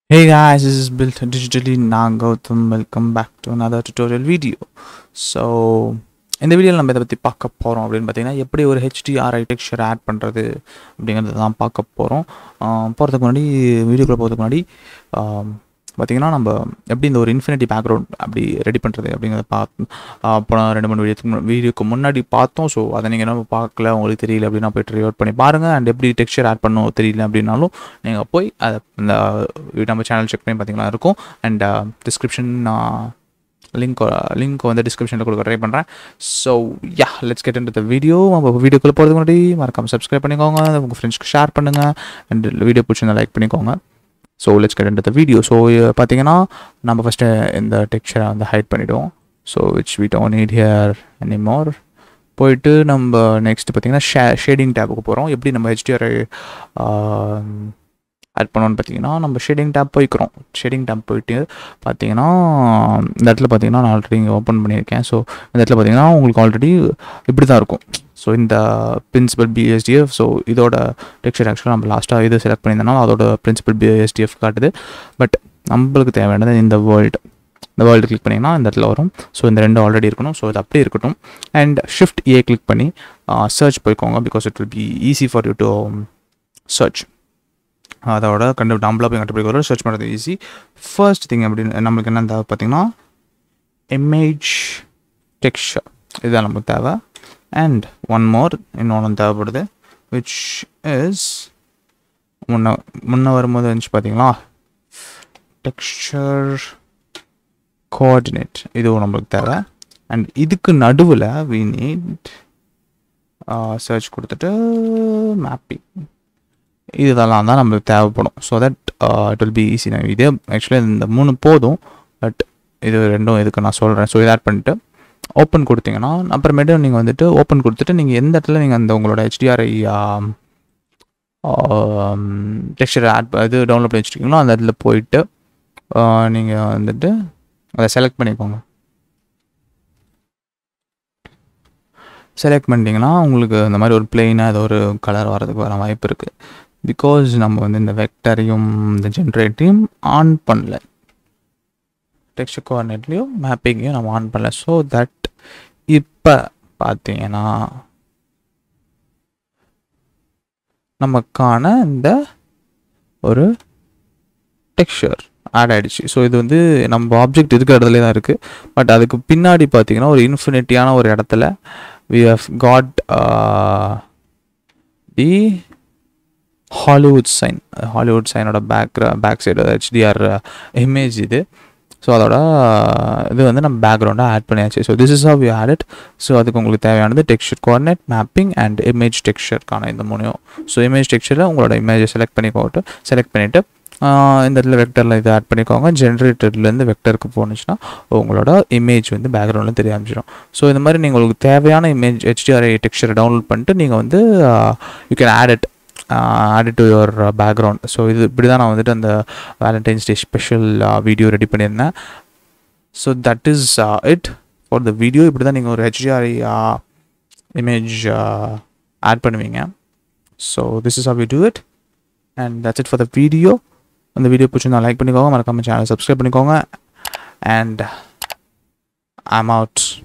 Hey guys, this is Built Digitally நான் Gautham welcome back to another tutorial video. So இந்த வீடியோவில் நம்ம இதை பற்றி பார்க்க போகிறோம் அப்படின்னு பார்த்தீங்கன்னா எப்படி ஒரு ஹெச்டிஆர்ஐ டெக்ஸ்சர் ஆட் பண்ணுறது அப்படிங்கிறது தான் பார்க்க போகிறோம் போகிறதுக்கு முன்னாடி வீடியோக்குள்ளே போகிறதுக்கு முன்னாடி ஆம், பார்த்தீங்கன்னா நம்ம எப்படி இந்த ஒரு இன்ஃபினிட்டி பேக்ரவுண்ட் அப்படி ரெடி பண்ணுறது அப்படிங்கிறத பார்த்து அப்புறம் ரெண்டு மூணு வீடியோக்கு வீடியோக்கு முன்னாடி பார்த்தோம் ஸோ அதை நீங்கள் என்ன பார்க்கல உங்களுக்கு தெரியல அப்படின்னா போய்ட்டு ரிவர்ட் பண்ணி பாருங்கள் அண்ட் எப்படி டெக்ஸ்சர் ஆட் பண்ணணும் தெரியல அப்படின்னாலும் நீங்கள் போய் அதை இந்த நம்ம சேனல் செக் பண்ணி பார்த்தீங்களா இருக்கும் அண்ட் டிஸ்கிரிப்ஷன் லிங்க் லிங்க் வந்து டிஸ்கிரிப்ஷனில் கொடுக்க ட்ரை பண்ணுறேன் so ya let's get in the video நம்ம வீடியோக்குள்ளே போகிறதுக்கு முன்னாடி மறக்காம சப்ஸ்கிரைப் பண்ணிக்கோங்க உங்கள் ஃப்ரெண்ட்ஸ்க்கு ஷேர் பண்ணுங்கள் அண்ட் வீடியோ பிடிச்சிருந்தா லைக் பண்ணிக்கோங்க so let's get in the video so பார்த்தீங்கன்னா நம்ம ஃபஸ்ட்டு இந்த டெக்ஸ்சரை வந்து ஹைட் பண்ணிவிடுவோம் so which we don't need here any more போயிட்டு நம்ம நெக்ஸ்ட் பார்த்தீங்கன்னா ஷே ஷேடிங் டேப்புக்கு போகிறோம் எப்படி நம்ம ஹெச்டிஆர் ஆட் பண்ணோன்னு பார்த்தீங்கன்னா நம்ம ஷேடிங் டேப் போய்க்கிறோம் ஷேடிங் டேப் போயிட்டு பார்த்தீங்கன்னா இந்த இடத்துல பார்த்தீங்கன்னா நான் ஆல்ரெடி இங்கே ஓப்பன் பண்ணியிருக்கேன் ஸோ இந்த இடத்துல பார்த்தீங்கன்னா உங்களுக்கு ஆல்ரெடி இப்படி தான் இருக்கும் ஸோ இந்த பிரின்சிபல் பிஎஸ்டிஎஃப் ஸோ இதோட டெக்ஸ்டர் ஆக்சுவலாக நம்ம லாஸ்ட்டாக இது செலக்ட் பண்ணியிருந்தனால அதோட பிரின்சிபல் பிஎஸ்டிஎஃப் காட்டுது பட் நம்மளுக்கு தேவையானது இந்த வேர்ல்டு இந்த வேர்ல்டு கிளிக் பண்ணிங்கன்னா இந்த இடத்துல வரும் ஸோ இந்த ரெண்டு ஆல்ரெடி இருக்கணும் ஸோ இது அப்படியே இருக்கட்டும் அண்ட் ஷிஃப்ட் ஏ கிளிக் பண்ணி சர்ச் போய்க்கோங்க because it will be easy for you to search அதோட கண்டு நம்மளா போய் கண்டுபிடிக்கிற சர்ச் பண்ணுறது ஈஸி ஃபர்ஸ்ட் திங் அப்படின்னு நம்மளுக்கு என்ன தேவை பார்த்தீங்கன்னா இமேஜ் டெக்ஸ்சர் இதுதான் நமக்கு தேவை அண்ட் ஒன் மோர் இன்னொன்று தேவைப்படுது விச் இஸ் முன்ன முன்ன வரும்போது இருந்துச்சு பார்த்தீங்களா டெக்ஸ்சர் கோஆர்டினேட் இதுவும் நம்மளுக்கு தேவை அண்ட் இதுக்கு நடுவில் வி நீட் சர்ச் கொடுத்துட்டு மேப்பிங் இதெல்லாம் தான் நம்மளுக்கு தேவைப்படும் so that it will be easy நான் இதே ஆக்சுவலி இந்த மூணு போதும் பட் இது ரெண்டும் இதுக்கு நான் சொல்கிறேன் ஸோ இதை ஆட் பண்ணிட்டு ஓப்பன் கொடுத்தீங்கன்னா அப்புறமேட்டு நீங்கள் வந்துட்டு ஓப்பன் கொடுத்துட்டு நீங்கள் எந்த இடத்துல நீங்கள் அந்த உங்களோட ஹெச்டிஆர்ஐ டெக்ஸ்டர் ஆட் இது டவுன்லோட் பண்ணி வச்சுருக்கீங்களோ அந்த இடத்துல போயிட்டு நீங்கள் வந்துட்டு அதை செலக்ட் பண்ணிக்கோங்க செலக்ட் பண்ணிட்டீங்கன்னா உங்களுக்கு இந்த மாதிரி ஒரு பிளெயினாக ஏதோ ஒரு கலர் வரதுக்கு வர வாய்ப்பு இருக்குது பிகாஸ் நம்ம வந்து இந்த வெக்டரையும் இந்த ஜென்ரேட்டையும் ஆன் பண்ணல டெக்ஸ்ட் கோஆர்டினேட்லேயும் மேப்பிங்கையும் நம்ம ஆன் பண்ணல ஸோ தட் இப்போ பார்த்தீங்கன்னா நமக்கான இந்த ஒரு டெக்ஸ்சர் ஆட் ஆகிடுச்சு ஸோ இது வந்து நம்ம ஆப்ஜெக்ட் இருக்கிற இடத்துல தான் இருக்குது பட் அதுக்கு பின்னாடி பார்த்தீங்கன்னா ஒரு இன்ஃபினிட்டியான ஒரு இடத்துல we have got the Hollywood sign Hollywood சைனோட back back side HDR image இது ஸோ அதோட இது வந்து நம்ம பேக்ரவுண்டாக ஆட் பண்ணியாச்சு so this is how you add it so அதுக்கு உங்களுக்கு தேவையானது texture coordinate mapping and image டெக்ஸ்சருக்கான இந்த மூணையும் ஸோ இமேஜ் டெக்ஸ்சரில் உங்களோட இமேஜை செலக்ட் பண்ணிக்கோட்டு செலக்ட் பண்ணிவிட்டு இந்த இடத்துல வெக்டரில் இதை ஆட் பண்ணிக்கோங்க ஜென்ரேட்டர்லேருந்து வெக்டருக்கு போணுச்சுன்னா உங்களோட இமேஜ் வந்து பேக்ரவுண்டில் தெரிய ஆரம்பிச்சிடும் ஸோ இந்த மாதிரி நீங்கள் உங்களுக்கு தேவையான இமேஜ் ஹெச்டிஆர்ஐ டெக்ஸ்சரை டவுன்லோட் பண்ணிட்டு நீங்கள் வந்து you can add it add to your background so இது இப்படி தான் நான் வந்துட்டு அந்த Valentine's day special video ready பண்ணியிருந்தேன் so that is it for the video இப்படி தான் நீங்கள் ஒரு ஹெச்டிஆர்ஐ இமேஜ் ஆட் பண்ணுவீங்க so this is how you do it and that's it for the video அந்த வீடியோ பிடிச்சிருந்தா லைக் பண்ணிக்கோங்க மறக்காம சேனல் சப்ஸ்கிரைப் பண்ணிக்கோங்க அண்ட் ஐம் அவுட்